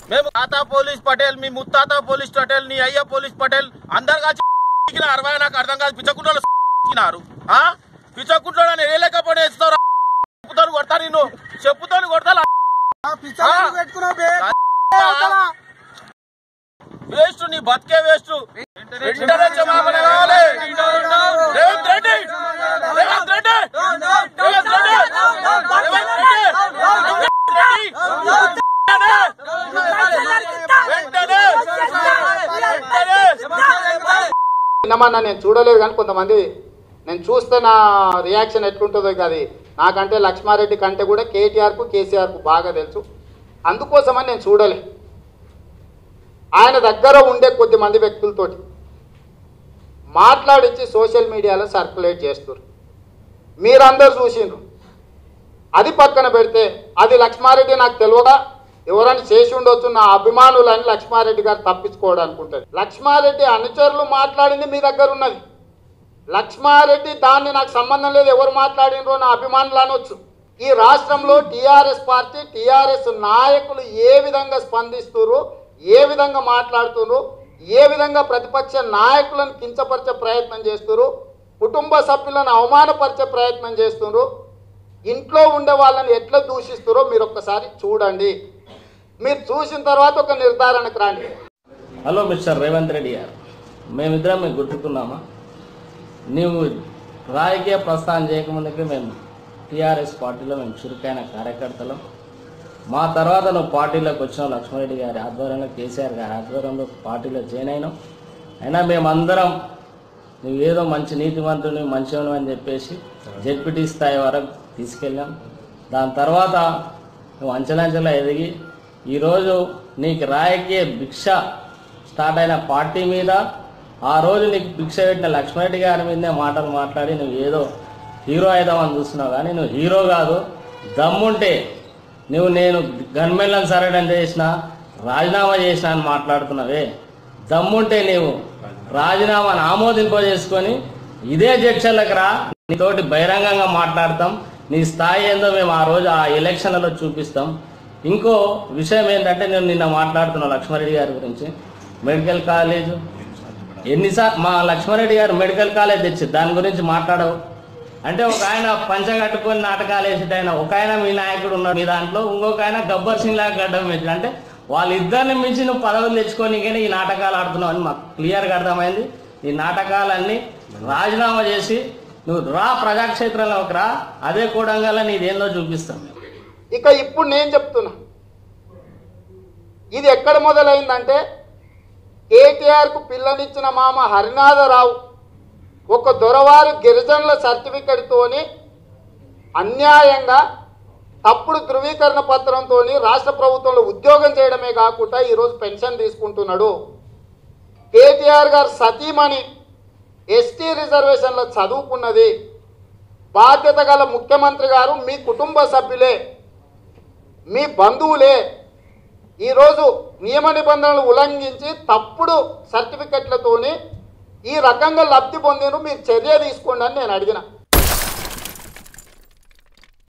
మేము తాత పోలీస్ పటేల్ మీ ముత్తాత పోలీస్ పటేల్ నీ అయ్య పోలీస్ పటేల్ అందరు కలిసి అరవై నాకు అర్థం కాదు పిచ్చకుంటోళ్ళు ఇచ్చినారు ఆ పిచ్చకుంటోళ్ళు అని ఏ లెక్క పడేస్తారు చెప్పుతో కొడతా నిన్ను చెప్పుతో కొడతా వేస్ట్ నీ బతికే వేస్ట్ వెంటనే క్షమాపణ కావాలి రేవంత్ రెడ్డి రేవంత్ రెడ్డి రేవంత్ రెడ్డి రేవంత్ రెడ్డి వెంటనే వెంటనే విన్నమన్నా నేను చూడలేదు కానీ కొంతమంది నేను చూస్తే నా రియాక్షన్ ఎట్లుంటుందో అది నాకంటే లక్ష్మారెడ్డి కంటే కూడా కేటీఆర్కు కేసీఆర్కు బాగా తెలుసు అందుకోసమని నేను చూడలే ఆయన దగ్గర ఉండే కొద్ది మంది వ్యక్తులతోటి మాట్లాడించి సోషల్ మీడియాలో సర్క్యులేట్ చేస్తారు మీరందరూ చూసిండ్రు అది పక్కన పెడితే అది లక్ష్మారెడ్డి నాకు తెలియదా ఎవరైనా చేసి ఉండొచ్చు నా అభిమానులని లక్ష్మారెడ్డి గారు తప్పించుకోవడానికి ఉంటుంది లక్ష్మారెడ్డి అనుచరులు మాట్లాడింది మీ దగ్గర ఉన్నది లక్ష్మారెడ్డి దాన్ని నాకు సంబంధం లేదు ఎవరు మాట్లాడినరో నా అభిమానులు అనొచ్చు ఈ రాష్ట్రంలో టీఆర్ఎస్ పార్టీ టీఆర్ఎస్ నాయకులు ఏ విధంగా స్పందిస్తున్నారు ఏ విధంగా మాట్లాడుతున్నారు ఏ విధంగా ప్రతిపక్ష నాయకులను కించపరిచే ప్రయత్నం చేస్తున్నారు కుటుంబ సభ్యులను అవమానపరిచే ప్రయత్నం చేస్తున్నారు ఇంట్లో ఉండే వాళ్ళని ఎట్లా దూషిస్తారో మీరు ఒక్కసారి చూడండి మీరు చూసిన తర్వాత ఒక నిర్ధారణకు రండి హలో మిస్టర్ రేవంత్ రెడ్డి గారు మేమిద్దరం మీకు గుర్తుకున్నామా నీవు రాజకీయ ప్రస్థానం చేయకముందుకే మేము టీఆర్ఎస్ పార్టీలో మేము చురుకైన కార్యకర్తలం మా తర్వాత నువ్వు పార్టీలోకి వచ్చినావు లక్ష్మారెడ్డి గారి ఆధ్వర్యంలో కేసీఆర్ గారి ఆధ్వర్యంలో పార్టీలో జాయిన్ అయినాం అయినా మేమందరం నువ్వు ఏదో మంచి నీతివంతుని మంచివని అని చెప్పేసి జెడ్పీటీ స్థాయి వరకు తీసుకెళ్ళాం దాని తర్వాత నువ్వు అంచెలంచెలా ఎదిగి ఈరోజు నీకు రాజకీయ భిక్ష స్టార్ట్ అయిన పార్టీ మీద ఆ రోజు నీకు భిక్ష పెట్టిన లక్ష్మారెడ్డి గారి మీదనే మాటలు మాట్లాడి నువ్వు ఏదో హీరో అవుదామని చూస్తున్నావు కానీ నువ్వు హీరో కాదు దమ్ముంటే నువ్వు నేను గన్మెన్లను సరడం చేసిన రాజీనామా చేసిన అని మాట్లాడుతున్నావే దమ్ముంటే నీవు రాజీనామాను ఆమోదింపజేసుకొని ఇదే జడ్చర్లకు రా నీతోటి బహిరంగంగా మాట్లాడతాం నీ స్థాయి ఏందో మేము ఆ రోజు ఆ ఎలక్షన్లలో చూపిస్తాం ఇంకో విషయం ఏంటంటే నేను నిన్న మాట్లాడుతున్నా లక్ష్మారెడ్డి గారి గురించి మెడికల్ కాలేజ్ ఎన్నిసార్లు మా లక్ష్మారెడ్డి గారు మెడికల్ కాలేజ్ తెచ్చి దాని గురించి మాట్లాడవు అంటే ఒక ఆయన పంచ కట్టుకొని నాటకాలు వేసేట ఆయన ఒక ఆయన మీ నాయకుడు ఉన్నాడు మీ దాంట్లో ఇంకొక ఆయన గబ్బర్ సింగ్ లాగా గడ్డం వేసాడు అంటే వాళ్ళిద్దరిని మించి నువ్వు పదవులు తెచ్చుకోనికనే ఈ నాటకాలు ఆడుతున్నావు అని మాకు క్లియర్గా అర్థమైంది ఈ నాటకాలన్నీ రాజీనామా చేసి నువ్వు రా ప్రజాక్షేత్రంలోకి రా అదే కూడంగా నీదేందో చూపిస్తాం ఇక ఇప్పుడు నేను చెప్తున్నా ఇది ఎక్కడ మొదలైందంటే కేటీఆర్కు పిల్లనిచ్చిన మామ హరినాథరావు ఒక దొరవారు గిరిజనుల సర్టిఫికెట్తోని అన్యాయంగా తప్పుడు ధృవీకరణ పత్రంతో రాష్ట్ర ప్రభుత్వంలో ఉద్యోగం చేయడమే కాకుండా ఈరోజు పెన్షన్ తీసుకుంటున్నాడు కేటీఆర్ గారు సతీమణి ఎస్టీ రిజర్వేషన్లో చదువుకున్నది బాధ్యత గల ముఖ్యమంత్రి గారు మీ కుటుంబ సభ్యులే మీ బంధువులే ఈరోజు నియమ నిబంధనలు ఉల్లంఘించి తప్పుడు సర్టిఫికెట్లతోని ఈ రకంగా లబ్ధి పొందిన మీరు చర్య తీసుకోండి అని నేను అడిగిన